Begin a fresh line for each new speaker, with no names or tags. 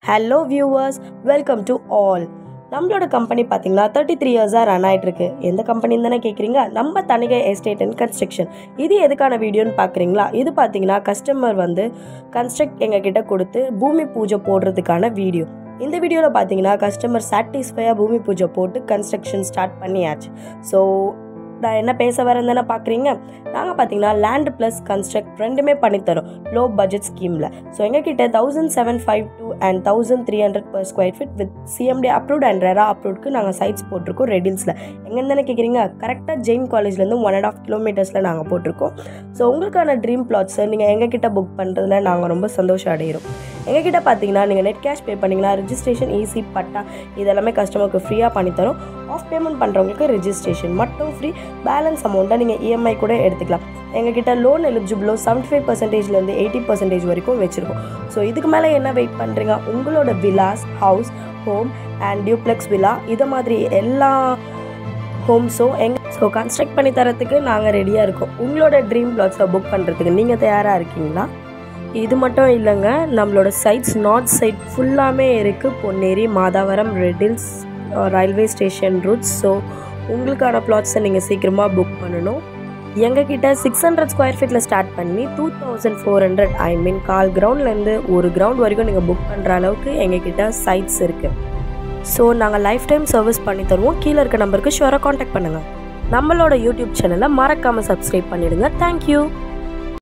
hello viewers welcome to all நம்மளோட company பார்த்தீங்கன்னா thirty three இயர்ஸாக ரன் ஆகிட்டு இருக்கு எந்த கம்பெனின்னு தானே கேட்குறீங்க நம்ம தனிகை எஸ்டேட் அண்ட் கன்ஸ்ட்ரக்ஷன் இது எதுக்கான வீடியோன்னு பார்க்குறீங்களா இது பார்த்தீங்கன்னா கஸ்டமர் வந்து கன்ஸ்ட்ரக்ட் எங்ககிட்ட கொடுத்து பூமி பூஜை போடுறதுக்கான வீடியோ இந்த வீடியோவில் பார்த்தீங்கன்னா கஸ்டமர் சாட்டிஸ்ஃபையாக பூமி பூஜை போட்டு கன்ஸ்ட்ரக்ஷன் ஸ்டார்ட் பண்ணியாச்சு ஸோ நான் என்ன பேச வரேன் தானே பார்க்குறீங்க நாங்கள் பார்த்தீங்கன்னா லேண்ட் ப்ளஸ் கன்ஸ்ட்ரக்ட் ரெண்டுமே பண்ணித்தரோம் லோ பட்ஜெட் ஸ்கீமில் ஸோ எங்ககிட்ட thousand seven five two and thousand three hundred per square feet with CMD approved and RERA அப்ரூவ்டுக்கு நாங்கள் சைட்ஸ் போட்டிருக்கோம் ரெடில்ஸில் எங்கேருந்து தானே கேட்குறீங்க கரெக்டாக ஜெயின் காலேஜ்லேருந்து ஒன் அண்ட் ஆஃப் கிலோமீட்டர்ஸில் நாங்கள் போட்டிருக்கோம் ஸோ உங்களுக்கான ட்ரீம் பிளாட்ஸை நீங்கள் எங்ககிட்ட புக் பண்ணுறதுல நாங்கள் ரொம்ப சந்தோஷம் அடைகிறோம் எங்ககிட்ட பார்த்தீங்கன்னா நீங்கள் நெட் கேஷ் பே பண்ணிங்கன்னா ரிஜிஸ்ட்ரேஷன் ஈஸி பட்டா இதெல்லாமே கஸ்டமருக்கு ஃப்ரீயாக பண்ணித்தரோம் ஆஃப் பேமெண்ட் பண்ணுறவங்களுக்கு ரிஜிஸ்ட்ரேஷன் மட்டும் ஃப்ரீ பேலன்ஸ் அமௌண்ட்டை நீங்கள் இஎம்ஐ கூட எடுத்துக்கலாம் எங்ககிட்ட லோன் எலிஜிபிளோ செவன்ட்டி ஃபைவ் பர்சன்டேஜ்லேருந்து எயிட்டி பர்சன்டேஜ் வரைக்கும் வச்சுருக்கோம் ஸோ இதுக்கு மேலே என்ன வெயிட் பண்ணுறீங்க உங்களோட villas house home and duplex villa இதை மாதிரி எல்லா ஹோம்ஸும் எங் ஸோ கன்ஸ்ட்ரக்ட் பண்ணி தரத்துக்கு நாங்கள் ரெடியாக இருக்கோம் உங்களோட ட்ரீம் பிளாட்ஸை புக் பண்ணுறதுக்கு நீங்கள் தயாராக இருக்கீங்களா இது மட்டும் இல்லைங்க நம்மளோட சைட்ஸ் நார்த் சைட் ஃபுல்லாமே இருக்குது Ponneri Madhavaram Red Hills railway station routes so உங்களுக்கான பிளாட்ஸை நீங்கள் சீக்கிரமாக புக் பண்ணணும் எங்ககிட்ட சிக்ஸ் ஹண்ட்ரட் ஸ்கொயர் ஃபீட்டில் ஸ்டார்ட் பண்ணி two thousand four hundred I mean கால் கிரவுண்ட்லேருந்து ஒரு கிரவுண்ட் வரைக்கும் நீங்கள் புக் பண்ணுற அளவுக்கு எங்ககிட்ட சைட்ஸ் இருக்குது ஸோ நாங்கள் லைஃப் டைம் சர்வீஸ் பண்ணி தருவோம் கீழே இருக்க நம்பருக்கு ஷுவராக காண்டாக்ட் பண்ணுங்கள் நம்மளோட யூடியூப் சேனலை மறக்காமல் சப்ஸ்கிரைப் பண்ணிவிடுங்க தேங்க்யூ